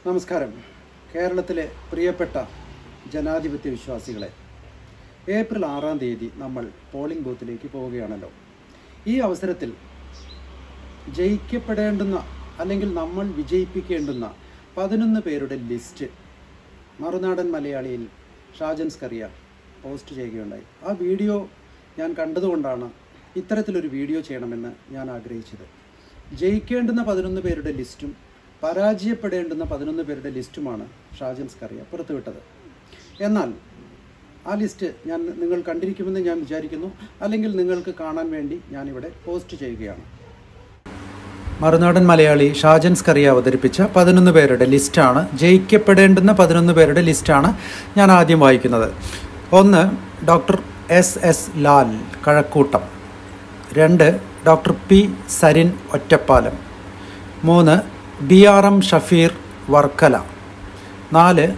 നമസ്കാരം കേരളത്തിലെ പ്രിയപ്പെട്ട ജനാധിപത്യ വിശ്വാസികളെ ഏപ്രിൽ ആറാം തീയതി നമ്മൾ പോളിംഗ് ബൂത്തിലേക്ക് പോവുകയാണല്ലോ ഈ അവസരത്തിൽ ജയിക്കപ്പെടേണ്ടുന്ന അല്ലെങ്കിൽ നമ്മൾ വിജയിപ്പിക്കേണ്ടുന്ന പതിനൊന്ന് പേരുടെ ലിസ്റ്റ് മറുനാടൻ മലയാളിയിൽ ഷാജൻ സ്കറിയ പോസ്റ്റ് ചെയ്യുകയുണ്ടായി ആ വീഡിയോ ഞാൻ കണ്ടതുകൊണ്ടാണ് ഇത്തരത്തിലൊരു വീഡിയോ ചെയ്യണമെന്ന് ഞാൻ ആഗ്രഹിച്ചത് ജയിക്കേണ്ടുന്ന പതിനൊന്ന് പേരുടെ ലിസ്റ്റും പരാജയപ്പെടേണ്ടുന്ന പതിനൊന്ന് പേരുടെ ലിസ്റ്റുമാണ് ഷാജൻ സ്കറിയ പുറത്തുവിട്ടത് എന്നാൽ ആ ലിസ്റ്റ് ഞാൻ നിങ്ങൾ കണ്ടിരിക്കുമെന്ന് ഞാൻ വിചാരിക്കുന്നു അല്ലെങ്കിൽ നിങ്ങൾക്ക് കാണാൻ വേണ്ടി ഞാനിവിടെ പോസ്റ്റ് ചെയ്യുകയാണ് മറുനാടൻ മലയാളി ഷാജൻ സ്കറിയ അവതരിപ്പിച്ച പതിനൊന്ന് പേരുടെ ലിസ്റ്റാണ് ജയിക്കപ്പെടേണ്ടുന്ന പതിനൊന്ന് പേരുടെ ലിസ്റ്റാണ് ഞാൻ ആദ്യം വായിക്കുന്നത് ഒന്ന് doctor S S Lal Kazhakkoottam രണ്ട് ഡോക്ടർ പി സരിൻ ഒറ്റപ്പാലം മൂന്ന് B R M Shafeer Varkala നാല്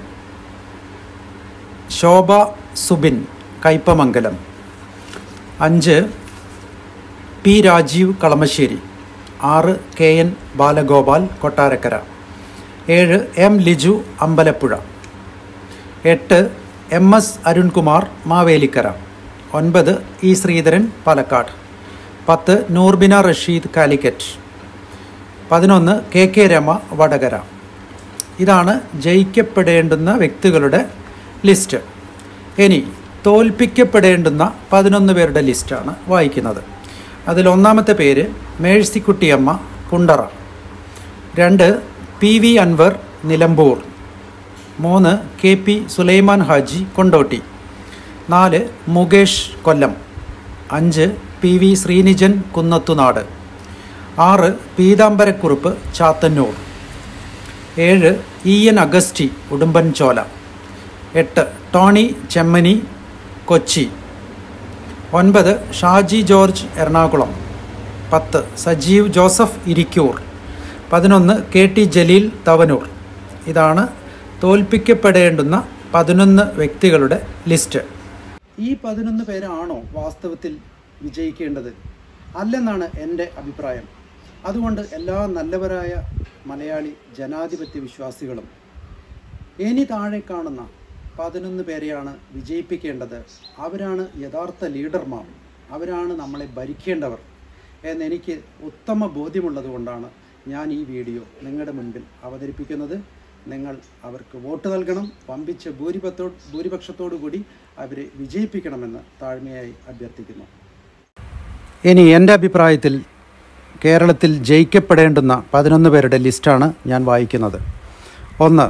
ശോഭ സുബിൻ കയ്പമംഗലം അഞ്ച് പി രാജീവ് കളമശ്ശേരി ആറ് കെ എൻ ബാലഗോപാൽ കൊട്ടാരക്കര ഏഴ് എം ലിജു അമ്പലപ്പുഴ എട്ട് എം എസ് അരുൺകുമാർ മാവേലിക്കര ഒൻപത് ഇ ശ്രീധരൻ പാലക്കാട് പത്ത് നൂർബിന റഷീദ് കാലിക്കറ്റ് പതിനൊന്ന് കെ കെ രമ വടകര ഇതാണ് ജയിക്കപ്പെടേണ്ടുന്ന വ്യക്തികളുടെ ലിസ്റ്റ് ഇനി തോൽപ്പിക്കപ്പെടേണ്ടുന്ന പതിനൊന്ന് പേരുടെ ലിസ്റ്റാണ് വായിക്കുന്നത് അതിൽ ഒന്നാമത്തെ പേര് മേഴ്സിക്കുട്ടിയമ്മ കുണ്ടറ രണ്ട് പി വി അൻവർ നിലമ്പൂർ മൂന്ന് കെ പി സുലൈമാൻ ഹാജി കൊണ്ടോട്ടി നാല് മുകേഷ് കൊല്ലം അഞ്ച് പി വി ശ്രീനിജൻ കുന്നത്തുനാട് ആറ് പീതാംബരക്കുറുപ്പ് ചാത്തന്നൂർ ഏഴ് ഇ എൻ അഗസ്റ്റി ഉടുമ്പൻചോല എട്ട് ടോണി ചെമ്മനി കൊച്ചി ഒൻപത് ഷാജി ജോർജ് എറണാകുളം പത്ത് സജീവ് ജോസഫ് ഇരിക്കൂർ പതിനൊന്ന് കെ ടി ജലീൽ തവനൂർ ഇതാണ് തോൽപ്പിക്കപ്പെടേണ്ടുന്ന പതിനൊന്ന് വ്യക്തികളുടെ ലിസ്റ്റ് ഈ പതിനൊന്ന് പേരാണോ വാസ്തവത്തിൽ വിജയിക്കേണ്ടത് അല്ലെന്നാണ് എൻ്റെ അഭിപ്രായം അതുകൊണ്ട് എല്ലാ നല്ലവരായ മലയാളി ജനാധിപത്യ വിശ്വാസികളും ഇനി താഴെ കാണുന്ന പതിനൊന്ന് പേരെയാണ് വിജയിപ്പിക്കേണ്ടത് അവരാണ് യഥാർത്ഥ ലീഡർമാർ അവരാണ് നമ്മളെ ഭരിക്കേണ്ടവർ എന്നെനിക്ക് ഉത്തമ ബോധ്യമുള്ളതുകൊണ്ടാണ് ഞാൻ ഈ വീഡിയോ നിങ്ങളുടെ മുൻപിൽ അവതരിപ്പിക്കുന്നത് നിങ്ങൾ അവർക്ക് വോട്ട് നൽകണം വമ്പിച്ച ഭൂരിപത്തോ ഭൂരിപക്ഷത്തോടു കൂടി അവരെ വിജയിപ്പിക്കണമെന്ന് താഴ്മയായി അഭ്യർത്ഥിക്കുന്നു ഇനി എൻ്റെ അഭിപ്രായത്തിൽ കേരളത്തിൽ ജയിക്കപ്പെടേണ്ടുന്ന പതിനൊന്ന് പേരുടെ ലിസ്റ്റാണ് ഞാൻ വായിക്കുന്നത് ഒന്ന്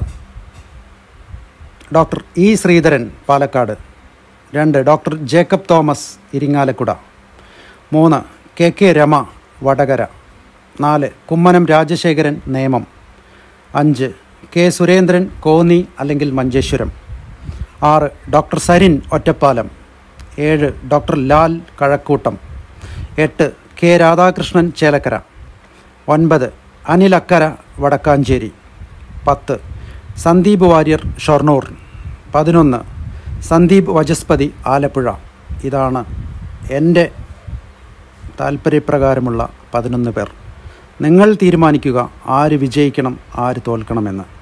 ഡോക്ടർ ഇ ശ്രീധരൻ പാലക്കാട് രണ്ട് ഡോക്ടർ ജേക്കബ് തോമസ് ഇരിങ്ങാലക്കുട മൂന്ന് കെ കെ രമ വടകര നാല് കുമ്മനം രാജശേഖരൻ നേമം അഞ്ച് കെ സുരേന്ദ്രൻ കോന്നി അല്ലെങ്കിൽ മഞ്ചേശ്വരം ആറ് ഡോക്ടർ സരിൻ ഒറ്റപ്പാലം ഏഴ് ഡോക്ടർ ലാൽ കഴക്കൂട്ടം എട്ട് കെ രാധാകൃഷ്ണൻ ചേലക്കര ഒൻപത് അനിൽ അക്കര വടക്കാഞ്ചേരി പത്ത് സന്ദീപ് വാര്യർ ഷൊർണൂർ പതിനൊന്ന് സന്ദീപ് വചസ്പതി ആലപ്പുഴ ഇതാണ് എൻ്റെ താല്പര്യപ്രകാരമുള്ള പതിനൊന്ന് പേർ നിങ്ങൾ തീരുമാനിക്കുക ആര് വിജയിക്കണം ആര് തോൽക്കണമെന്ന്